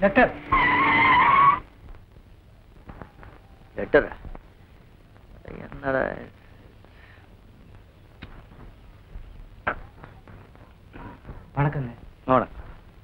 Letter letter என்னடா வணக்கங்க வணக்கம்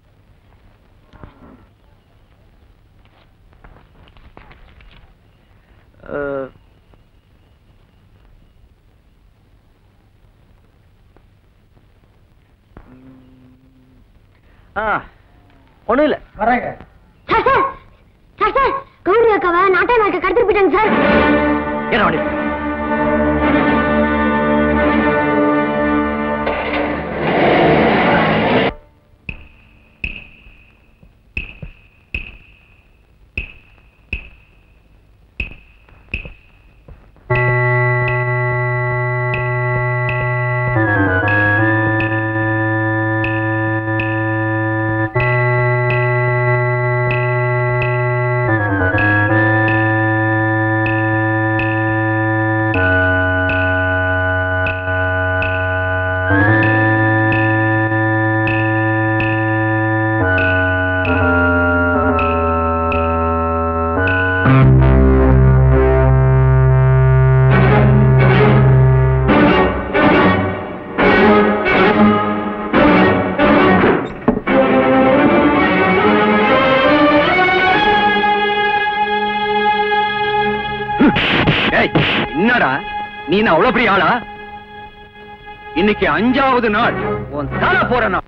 அஹ், ஆ ஒன்றும் இல்லை வரேங்க sir sir sir sir counter அக்காவை நாட்டை நாக்க கடத்திட்டு போயிட்டாங்க சார் என்ன வண்டி ஏய், என்னடா நீ என்ன அவ்வளவு பெரிய ஆளா இன்னைக்கு அஞ்சாவது நாள் உன் தலை போற நாள்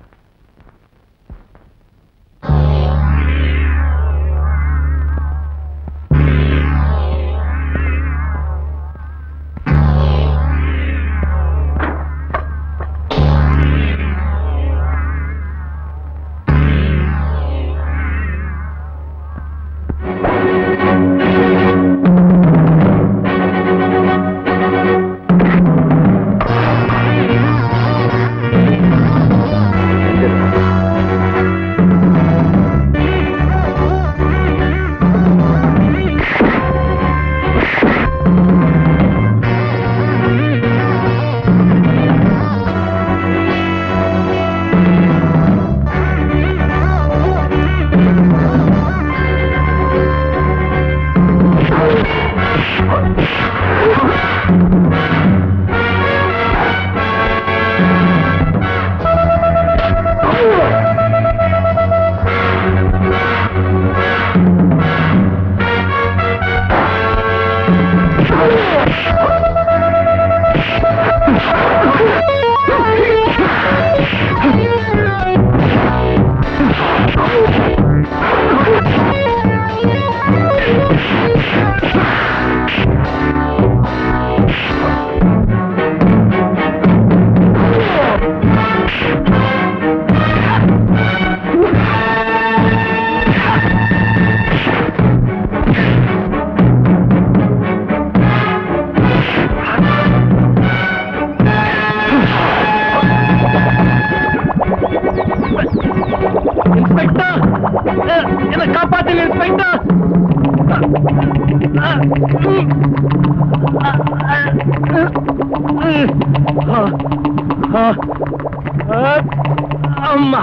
இன்ஸ்பெக்டர் என்ன காப்பாத்துங்க இன்ஸ்பெக்டர் அம்மா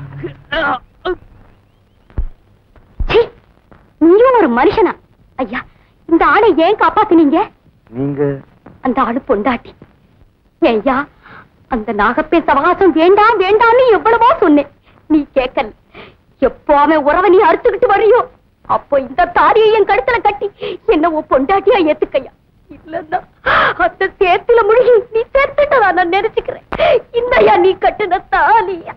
சீ, நீயும் ஒரு மனுஷனா ஐயா இந்த ஆளை ஏன் காப்பாத்துனீங்க நீங்க அந்த ஆளு பொண்டாட்டி ஐயா அந்த நாகப்பே சவகாசம் வேண்டாம் வேண்டாம்னு எவ்வளவோ சொன்னேன் நீ கேட்கல எப்போ அவன் உறவை நீ அறுத்துக்கிட்டு வரையோ அப்போ இந்த தாலியை என் கழுத்துல கட்டி என்ன உன் பொண்டாட்டியா ஏத்துக்கையா இல்லன்னா அந்த சேத்துல முழுகி நீ சேர்த்துட்டதா நான் நினைச்சுக்கிறேன் இந்தயா நீ கட்டுன தாலியா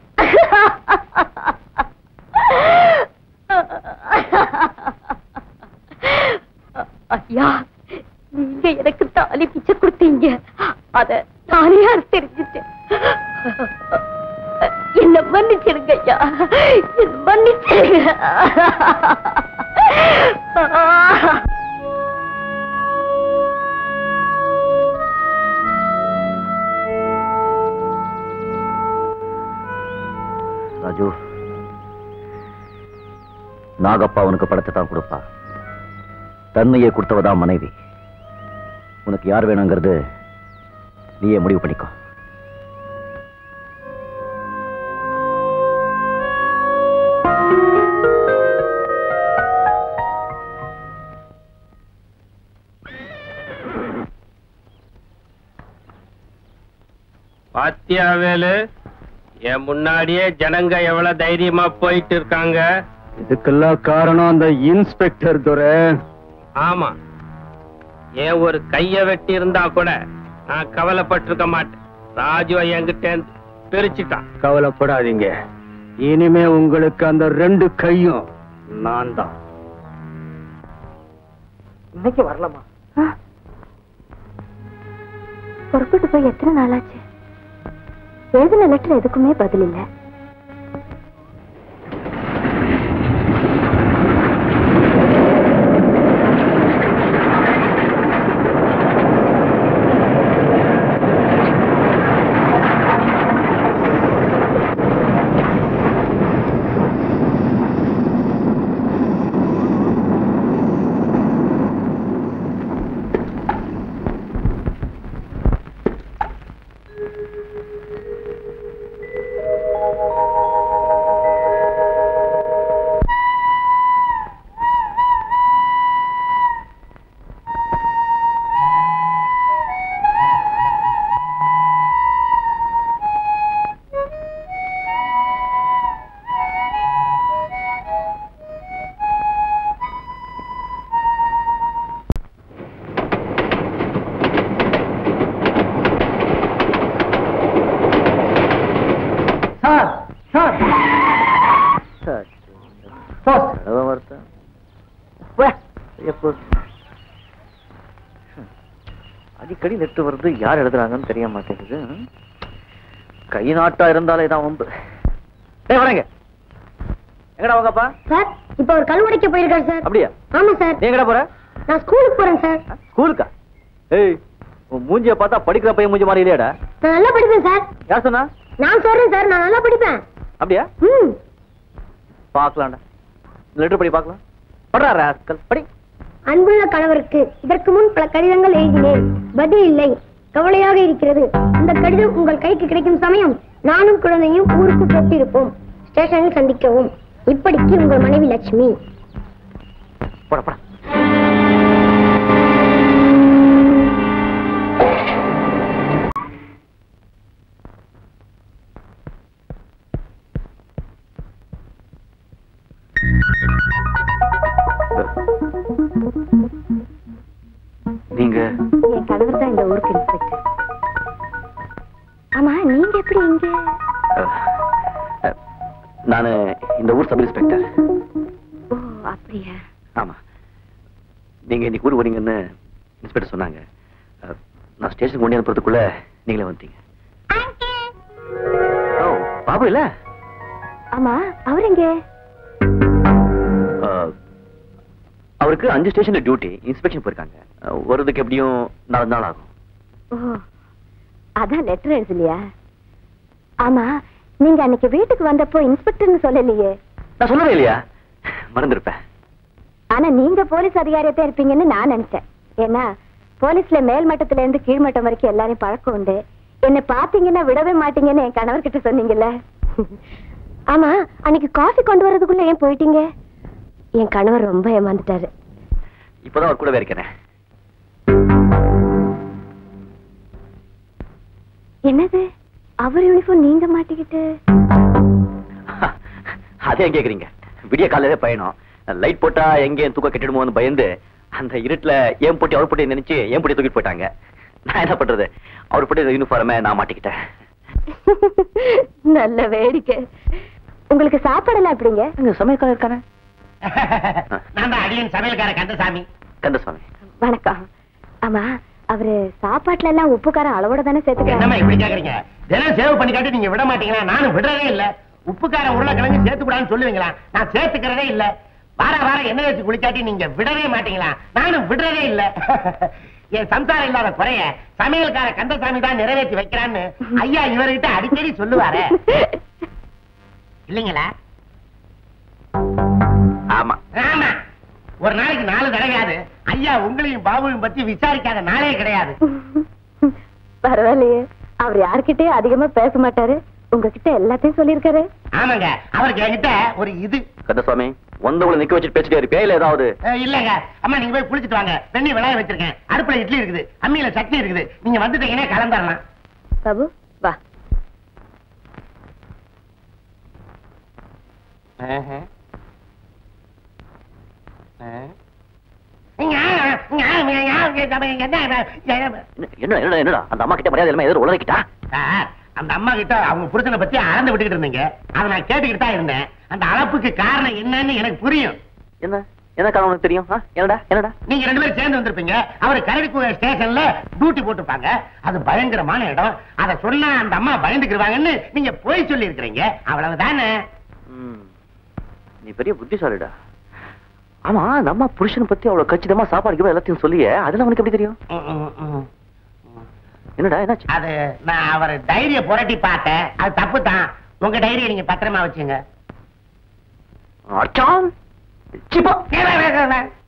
ஐயா நீங்க எனக்கு தாலி பிச்சை கொடுத்தீங்க அத நானே தெரிஞ்சுட்டேன் என்ன மன்னிச்சிருங்க ஐயா என்ன மன்னிச்சிருங்க ராஜு நாகப்பா உனக்கு படத்தை தான் கொடுப்பா தன்மையை கொடுத்தவதான் மனைவி உனக்கு யார் வேணுங்கிறது நீயே முடிவு பண்ணிக்கோ பாத்தியா வேலு என் முன்னாடியே ஜனங்க எவ்வளவு தைரியமா போயிட்டு இருக்காங்க இதுக்கெல்லாம் காரணம் அந்த இன்ஸ்பெக்டர் துரை ஆமா ஏன் ஒரு கைய வெட்டி இருந்தா கூட நான் கவலைப்பட்டிருக்க மாட்டேன் ராஜு என்கிட்ட இருந்து பிரிச்சுட்டான் கவலைப்படாதீங்க இனிமே உங்களுக்கு அந்த ரெண்டு கையும் நான் தான் இன்னைக்கு வரலாமா புறப்பட்டு போய் எத்தனை நாளாச்சு எழுதின லெட்டர் எதுக்குமே பதில் இல்ல சார் சார் போஸ்ட் அடிக்கடி லெட்டர் வருது யார் எழுதுறாங்கன்னு தெரிய மாட்டேங்குது ம்? கை நாட்டா இருந்தாலே தான் வம்பு டேய் வரேங்க எங்கடா வாங்கப்பா சார் இப்ப ஒரு கல் உடைக்க போயிருக்காரு சார் அப்படியா ஆமா சார் நீ எங்கடா போற நான் ஸ்கூலுக்கு போறேன் சார் ஸ்கூலுக்கா ஏய் உன் மூஞ்சிய பார்த்தா படிக்கிற பையன் மூஞ்சி மாதிரி இல்லையாடா நான் நல்லா படிப்பேன் சார் யார் சொன்னா நான் சொல்றேன் சார் நான் நல்லா படிப்பேன் அப்படியா ம் பார்க்கலாம்டா லெட்டர் படி பார்க்கலாம் படுறா ராஸ்கல் படி அன்புள்ள கணவருக்கு இதற்கு முன் பல கடிதங்கள் எழுதினேன் பதில் இல்லை கவலையாக இருக்கிறது இந்த கடிதம் உங்கள் கைக்கு கிடைக்கும் சமயம் நானும் குழந்தையும் ஊருக்கு போட்டிருப்போம் ஸ்டேஷனில் சந்திக்கவும் இப்படிக்கு உங்கள் மனைவி லட்சுமி போட போட நீங்க என் கணவர் தான் இந்த ஊருக்கு இன்ஸ்பெக்டர் ஆமா நீங்க எப்படி இங்க நான் இந்த ஊர் சப் இன்ஸ்பெக்டர் ஓ அப்படியா ஆமா நீங்க இன்னைக்கு ஊர் வரீங்கன்னு இன்ஸ்பெக்டர் சொன்னாங்க அஹ், நான் ஸ்டேஷன் கொண்டு அனுப்புறதுக்குள்ள நீங்களே வந்துட்டீங்க ஓ பாபு இல்ல ஆமா அவர் எங்க அஹ், அவருக்கு அஞ்சு ஸ்டேஷன்ல டியூட்டி இன்ஸ்பெக்ஷன் போயிருக்காங்க அஹ், வர்றதுக்கு எப்படியும் நாலு நாள் ஆகும் ஓ அதான் லெட்டர் எழுதலையா ஆமா நீங்க அன்னைக்கு வீட்டுக்கு வந்தப்போ இன்ஸ்பெக்டர்னு சொல்லலையே நான் சொல்லவே இல்லையா மறந்துருப்பேன் ஆனா நீங்க போலீஸ் அதிகாரியத்தா இருப்பீங்கன்னு நான் நினைச்சேன் ஏன்னா போலீஸ்ல மேல் மட்டத்துல இருந்து கீழ் மட்டம் வரைக்கும் எல்லாரையும் பழக்கம் உண்டு என்ன பாத்தீங்கன்னா விடவே மாட்டீங்கன்னு என் கணவர் கிட்ட சொன்னீங்கல்ல ஆமா அன்னைக்கு காஃபி கொண்டு வரதுக்குள்ள ஏன் போயிட்டீங்க என் கணவர் ரொம்ப ஏமாந்துட்டாரு இப்பதான் அவர் கூடவே இருக்கிறேன் என்னது அவர் யூனிஃபார்ம் நீங்க மாட்டிக்கிட்டு அதே கேக்குறீங்க விடிய காலையில பயணம் லைட் போட்டா எங்க தூக்க கட்டிடுமோன்னு பயந்து அந்த இருட்டுல ஏன் போட்டி அவர் போட்டி நினைச்சு ஏன் போட்டி தூக்கிட்டு போயிட்டாங்க நான் என்ன பண்றது அவர் போட்டி யூனிஃபார்மே நான் மாட்டிக்கிட்டேன் நல்ல வேடிக்கை உங்களுக்கு சாப்பாடெல்லாம் எப்படிங்க அங்க சமயக்காரர் இருக்கானே நான் தான் அடியன் சமையல்கார கந்தசாமி கந்தசுவாமி வணக்கம் ஆமா அவரு சாப்பாட்டுல எல்லாம் உப்பு காரம் அளவோட தானே என்னம்மா சேர்த்துக்கிறாங்க இப்படி கேக்குறீங்க தினம் சேவ் பண்ணி காட்டி நீங்க விட மாட்டீங்களா நானும் விடுறதே இல்ல உப்புக்கார உருளைக்கிழங்கு சேர்த்து கூடாதுன்னு சொல்லுவீங்களா நான் சேர்த்துக்கிறதே இல்ல வார வாரம் எண்ணெய் வச்சு குளிக்காட்டி நீங்க விடவே மாட்டீங்களா நானும் விடுறதே இல்ல என் சம்சாரம் இல்லாத குறைய சமையல்கார கந்தசாமி தான் நிறைவேற்றி வைக்கிறான்னு ஐயா இவர்கிட்ட அடிக்கடி சொல்லுவாரே இல்லைங்களா ஆமா ஆமா ஒரு நாளைக்கு நாலு தடவையாது ஐயா உங்களையும் பாபுவையும் பத்தி விசாரிக்காத நாளே கிடையாது பரவாயில்லையே அவர் யார்கிட்டயும் அதிகமா பேச மாட்டாரு உங்ககிட்ட எல்லாத்தையும் சொல்லியிருக்காரு ஆமாங்க அவருக்கு என்கிட்ட ஒரு இது கந்தசுவாமி வந்தவங்களை நிக்க வச்சுட்டு பேசிட்டே இருப்பியா இல்ல ஏதாவது அஹ், இல்லங்க அம்மா நீங்க போய் குளிச்சிட்டு வாங்க வெண்ணி விளைய வச்சிருக்கேன் அடுப்புல இட்லி இருக்குது அம்மியில சட்னி இருக்குது நீங்க வந்துட்டீங்கன்னா கலந்துடலாம் பாபு வா என்ன என்ன என்னடா என்னடா அந்த அம்மா கிட்ட மரியாதை இல்லாம எதிர உலகிட்டா சார், அந்த அம்மா கிட்ட அவங்க புருஷனை பத்தி அளந்து விட்டுக்கிட்டு இருந்தீங்க அதை நான் கேட்டுக்கிட்டு தான் இருந்தேன் அந்த அளப்புக்கு காரணம் என்னன்னு எனக்கு புரியும் என்ன என்ன காரணம் உனக்கு தெரியும் ஆ? என்னடா என்னடா நீங்க ரெண்டு பேரும் சேர்ந்து வந்திருப்பீங்க அவர் கரடிக்குக ஸ்டேஷன்ல டியூட்டி போட்டுப்பாங்க அது பயங்கரமான இடம் அதை சொன்னா அந்த அம்மா பயந்துக்கிடுவாங்கன்னு நீங்க போய் சொல்லி இருக்கிறீங்க அவ்வளவுதானே ம். நீ பெரிய புத்திசாலிடா ஆமா நம்ம புருஷனை பத்தி அவ்வளவு கச்சிதமா சாப்பாடு கீப்பாடு எல்லாத்தையும் சொல்லியே அதெல்லாம் அவனுக்கு எப்படி தெரியும் ம், ம், ம். என்னடா என்னாச்சு அது நான் அவர் டைரிய புரட்டி பார்த்தேன் அது தப்பு தான் உங்க டைரியை நீங்க பத்திரமா வச்சுங்க அச்சான் சிப்பா வே, வே, வே, வே, வே.